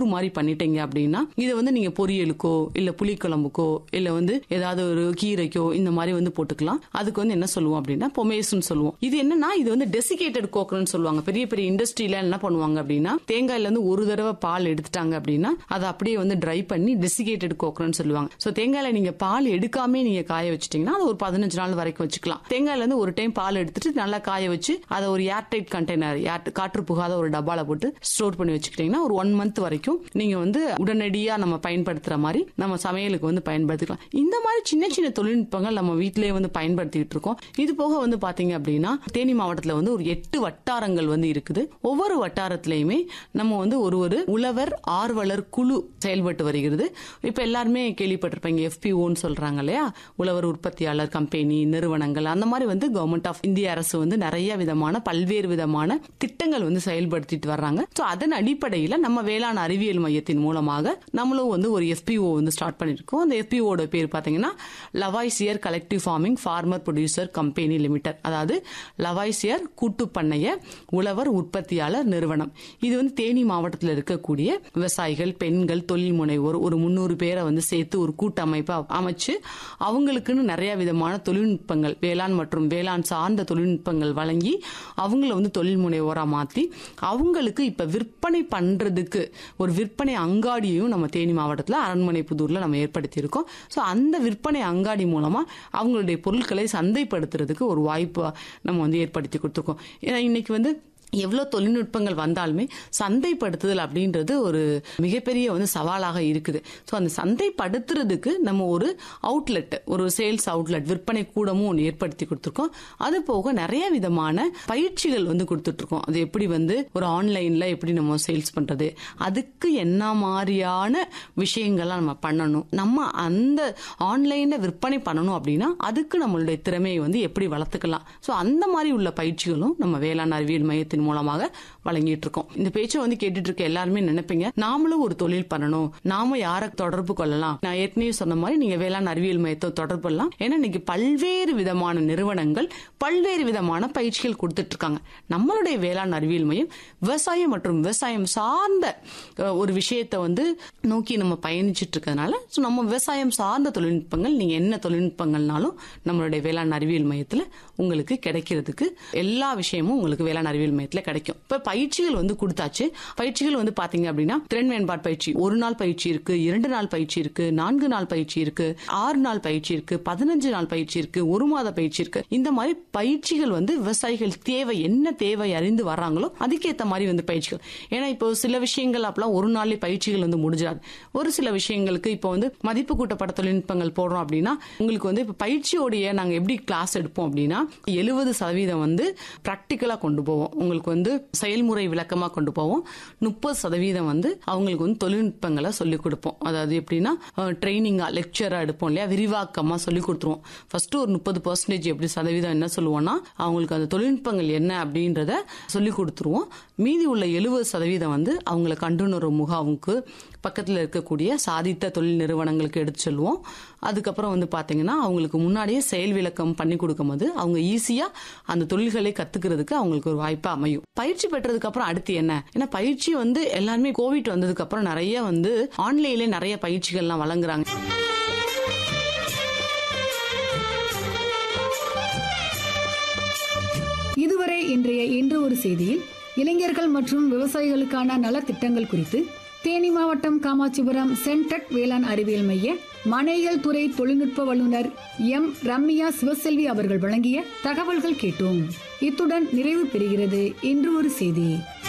powder மாதிரி பண்ணிட்டீங்க அப்படின்னா இதை வந்து நீங்க பொரியலுக்கோ இல்ல புளிக்குழம்புக்கோ இல்ல வந்து ஏதாவது ஒரு கீரைக்கோ இந்த மாதிரி வந்து போட்டுக்கலாம் அதுக்கு வந்து என்ன சொல்லுவோம் அப்படின்னா பொமேஸ்னு சொல்லுவோம் இது என்னன்னா இது வந்து டெசிகேட்டட் கோக்கர்னு சொல்லுவாங்க பெரிய பெரிய இண்டஸ்ட்ரியில என்ன பண்ணுவாங்க அப்படின்னா தேங்காயில இருந்து ஒரு தடவை பால் எடுத்துட்டாங்க அப்படின்னா அதை அப்படியே வந்து ட்ரை பண்ணி டெசிகேட்டட் கோக்கர்னு சொல்லுவாங்க சோ தேங்காயில நீங்க பால் எடுக்காம நீங்க காய வச்சிட்டீங்கன்னா அது ஒரு பதினஞ்சு நாள் வரைக்கும் வச்சுக்கலாம் தேங்காயில இருந்து ஒரு டைம் பால் எடுத்துட்டு நல்லா காய வச்சு அதை ஒரு ஏர்டைட் கண்டெய்னர் காற்று புகாத ஒரு டப்பால போட்டு ஸ்டோர் பண்ணி வச்சுக்கிட்டீங்கன்னா ஒரு ஒன் மந்த் வரைக்கும் நீங்க வந்து உடனடியா நம்ம பயன்படுத்துற மாதிரி நம்ம சமையலுக்கு வந்து பயன்படுத்திக்கலாம் இந்த மாதிரி சின்ன சின்ன தொழில்நுட்பங்கள் நம்ம வீட்டிலேயே வந்து பயன்படுத்திட்டு இருக்கோம் இது போக வந்து பாத்தீங்க அப்படின்னா தேனி மாவட்டத்துல வந்து ஒரு எட்டு வட்டாரங்கள் வந்து இருக்குது ஒவ்வொரு வட்டாரத்திலயுமே நம்ம வந்து ஒரு ஒரு உழவர் ஆர்வலர் குழு செயல்பட்டு வருகிறது இப்ப எல்லாருமே கேள்விப்பட்டிருப்பீங்க எஃபிஓன்னு சொல்றாங்க இல்லையா உழவர் உற்பத்தியாளர் கம்பெனி நிறுவனங்கள் அந்த மாதிரி வந்து கவர்மெண்ட் ஆஃப் இந்திய அரசு வந்து நிறைய விதமான பல்வேறு விதமான திட்டங்கள் வந்து செயல்படுத்திட்டு வர்றாங்க சோ அதன் அடிப்படையில நம்ம வேளாண் அறிவியல் மையத்தின் மூலமாக நம்மளும் வந்து ஒரு எஃபிஓ வந்து ஸ்டார்ட் பண்ணிருக்கோம் அந்த எஃபிஓட பேர் பாத்தீங்கன்னா Lavoisier collective farming farmer producer company limited அதாவது லவாய்சியர் கூட்டு பண்ணைய உழவர் உற்பத்தியாளர் நிறுவனம் இது வந்து தேனி மாவட்டத்தில் இருக்கக்கூடிய விவசாயிகள் பெண்கள் தொழில் முனைவோர் ஒரு முன்னூறு பேரை வந்து சேர்த்து ஒரு கூட்டமைப்பை அமைச்சு அவங்களுக்குன்னு நிறைய விதமான தொழில்நுட்பங்கள் வேளாண் மற்றும் வேளாண் சார்ந்த தொழில்நுட்பங்கள் வழங்கி அவங்கள வந்து தொழில் முனைவோரா மாத்தி அவங்களுக்கு இப்ப விற்பனை பண்றதுக்கு ஒரு விற்பனை அங்காடியையும் நம்ம தேனி மாவட்டத்தில் அரண்மனை புதூர்ல நம்ம ஏற்படுத்தி இருக்கோம் ஸோ அந்த விற்பனை அங்காடி மூலமா அவங்களுடைய பொருட்களை சந்தைப்படுத்துறதுக்கு ஒரு வாய்ப்பு நம்ம வந்து ஏற்படுத்தி கொடுத்துருக்கோம் ஏன்னா இன்னைக்கு வந்து எவ்வளவு தொழில்நுட்பங்கள் வந்தாலுமே சந்தைப்படுத்துதல் அப்படின்றது ஒரு மிகப்பெரிய வந்து சவாலாக இருக்குது ஸோ அந்த சந்தைப்படுத்துறதுக்கு நம்ம ஒரு அவுட்லெட் ஒரு சேல்ஸ் அவுட்லெட் விற்பனை கூடமும் ஒன்று ஏற்படுத்தி கொடுத்துருக்கோம் அது போக நிறைய விதமான பயிற்சிகள் வந்து கொடுத்துட்டு இருக்கோம் அது எப்படி வந்து ஒரு ஆன்லைன்ல எப்படி நம்ம சேல்ஸ் பண்றது அதுக்கு என்ன மாதிரியான விஷயங்கள்லாம் நம்ம பண்ணணும் நம்ம அந்த ஆன்லைன்ல விற்பனை பண்ணணும் அப்படின்னா அதுக்கு நம்மளுடைய திறமையை வந்து எப்படி வளர்த்துக்கலாம் ஸோ அந்த மாதிரி உள்ள பயிற்சிகளும் நம்ம வேளாண் அறிவியல் மையத்தின் மூலமாக வழங்கிட்டு இருக்கோம் இந்த பேச்சை வந்து கேட்டுட்டு இருக்க எல்லாருமே நினைப்பீங்க நாமளும் ஒரு தொழில் பண்ணணும் நாம யாரை தொடர்பு கொள்ளலாம் நான் ஏற்கனவே சொன்ன மாதிரி நீங்க வேளாண் அறிவியல் மையத்தை தொடர்பு கொள்ளலாம் ஏன்னா இன்னைக்கு பல்வேறு விதமான நிறுவனங்கள் பல்வேறு விதமான பயிற்சிகள் கொடுத்துட்டு இருக்காங்க நம்மளுடைய வேளாண் அறிவியல் மையம் விவசாயம் மற்றும் விவசாயம் சார்ந்த அஹ், ஒரு விஷயத்தை வந்து நோக்கி நம்ம பயணிச்சிட்டு இருக்கிறதுனால so நம்ம விவசாயம் சார்ந்த தொழில்நுட்பங்கள் நீங்க என்ன தொழில்நுட்பங்கள்னாலும் நம்மளுடைய வேளாண் அறிவியல் மையத்துல உங்களுக்கு கிடைக்கிறதுக்கு எல்லா விஷயமும் உங்களுக்கு வேளாண் அறிவியல் மையத்துல கிடைக்கும் இப்ப பயிற்சிகள் வந்து கொடுத்தாச்சு பயிற்சிகள் வந்து பாத்தீங்க அப்படின்னா திறன் மேம்பாடு பயிற்சி ஒரு நாள் பயிற்சி இருக்கு இரண்டு நாள் பயிற்சி இருக்கு நான்கு நாள் பயிற்சி இருக்கு ஆறு நாள் பயிற்சி இருக்கு பதினஞ்சு நாள் பயிற்சி இருக்கு ஒரு மாத பயிற்சி இருக்கு இந்த மாதிரி பயிற்சிகள் வந்து விவசாயிகள் தேவை என்ன தேவை அறிந்து வர்றாங்களோ அதுக்கேத்த மாதிரி வந்து பயிற்சிகள் ஏன்னா இப்போ சில விஷயங்கள் அப்பெல்லாம் ஒரு நாள்லயே பயிற்சிகள் வந்து முடிஞ்சிடாது ஒரு சில விஷயங்களுக்கு இப்போ வந்து மதிப்பு கூட்டப்பட்ட தொழில்நுட்பங்கள் போடுறோம் அப்படின்னா உங்களுக்கு வந்து இப்போ பயிற்சியோடைய நாங்க எப்படி கிளாஸ் எடுப்போம் அப்படின்னா எழுபது சதவீதம் வந்து பிராக்டிக்கலா கொண்டு போவோம் உங்களுக்கு வந்து செயல்முறை விளக்கமா கொண்டு போவோம் முப்பது சதவீதம் வந்து அவங்களுக்கு வந்து தொழில்நுட்பங்களை சொல்லிக் கொடுப்போம் அதாவது எப்படின்னா ட்ரைனிங்கா லெக்சரா எடுப்போம் இல்லையா விரிவாக்கமா சொல்லி கொடுத்துருவோம் ஃபர்ஸ்ட் ஒரு முப்பது பர்சன்டேஜ் எப்படி சதவீதம் என்ன சொல்லுவோம்னா அவங்களுக்கு அந்த தொழில்நுட்பங்கள் என்ன அப்படின்றத சொல்லி கொடுத்துருவோம் மீதி உள்ள எழுபது சதவீதம் வந்து அவங்கள கண்டுணர்வு முகாமுக்கு பக்கத்தில் இருக்கக்கூடிய சாதித்த தொழில் நிறுவனங்களுக்கு எடுத்து சொல்லுவோம் அதுக்கப்புறம் வந்து பாத்தீங்கன்னா அவங்களுக்கு முன்னாடியே செயல் விளக்கம் பண்ணி கொடுக்கும்போது அவங்க ஈஸியா அந்த தொழில்களை கத்துக்கிறதுக்கு அவங்களுக்கு ஒரு வாய்ப்பா அமையும் பயிற்சி பெற்றதுக்கு அப்புறம் அடுத்து என்ன ஏன்னா பயிற்சி வந்து எல்லாருமே கோவிட் வந்ததுக்கு அப்புறம் நிறைய வந்து ஆன்லைன்ல நிறைய பயிற்சிகள்லாம் வழங்குறாங்க இதுவரை இன்றைய இன்று ஒரு செய்தியில் இளைஞர்கள் மற்றும் விவசாயிகளுக்கான நலத்திட்டங்கள் குறித்து தேனி மாவட்டம் காமாட்சிபுரம் சென்டெக் வேளாண் அறிவியல் மைய மனையியல் துறை தொழில்நுட்ப வல்லுநர் எம் ரம்யா சிவசெல்வி அவர்கள் வழங்கிய தகவல்கள் கேட்டோம் இத்துடன் நிறைவு பெறுகிறது இன்று ஒரு செய்தி